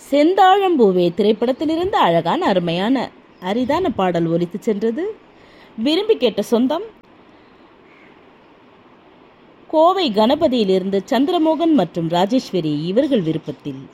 செந்தாழம்பூவே திரைப்படத்திலிருந்து அழகான அருமையான அரிதான பாடல் ஒலித்து சென்றது விரும்பி கேட்ட சொந்தம் கோவை கணபதியிலிருந்து சந்திரமோகன் மற்றும் ராஜேஸ்வரி இவர்கள் விருப்பத்தில்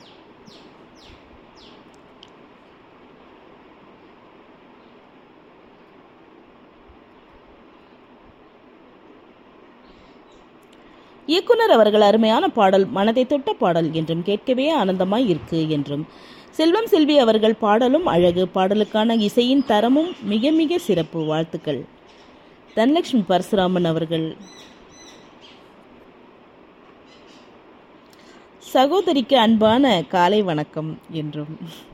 இயக்குனர் அவர்கள் அருமையான பாடல் மனதை தொட்ட பாடல் என்றும் கேட்கவே ஆனந்தமாய் இருக்கு என்றும் செல்வம் செல்வி அவர்கள் பாடலும் அழகு பாடலுக்கான இசையின் தரமும் மிக மிக சிறப்பு வாழ்த்துக்கள் தனலட்சுமி பரசுராமன் அவர்கள் சகோதரிக்கு அன்பான காலை வணக்கம் என்றும்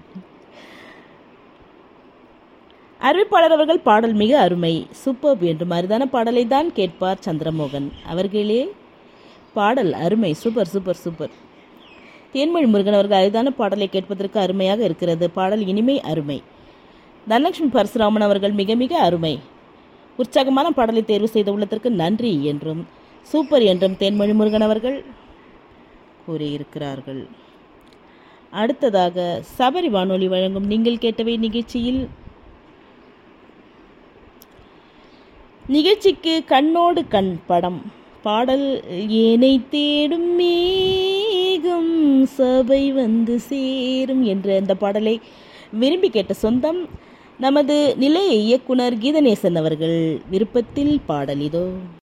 அறிவிப்பாளர் அவர்கள் பாடல் மிக அருமை சூப்பர் என்றும் அரிதான பாடலை தான் கேட்பார் சந்திரமோகன் அவர்களே பாடல் அருமை super super super Thenmozhi Murugan அவர்கள் அரிதான பாடலை கேட்பதற்கு அருமையாக இருக்கிறது பாடல் இனிமை அருமை தனலட்சுமி பரசுராமன் அவர்கள் மிக மிக அருமை உற்சாகமான பாடலை தேர்வு செய்த உள்ளதற்கு நன்றி என்றும் சூப்பர் என்றும் தேன்மொழி முருகன் அவர்கள் கூறியிருக்கிறார்கள் அடுத்ததாக சபரி வானொலி வழங்கும் நீங்கள் கேட்டவை நிகழ்ச்சியில் நிகழ்ச்சிக்கு கண்ணோடு கண் படம் பாடல் ஏனை தேடும் மேகம் சபை வந்து சேரும் என்ற இந்த பாடலை விரும்பி கேட்ட சொந்தம் நமது நிலைய இயக்குனர் கீதநேசன் அவர்கள் விருப்பத்தில் பாடல் இதோ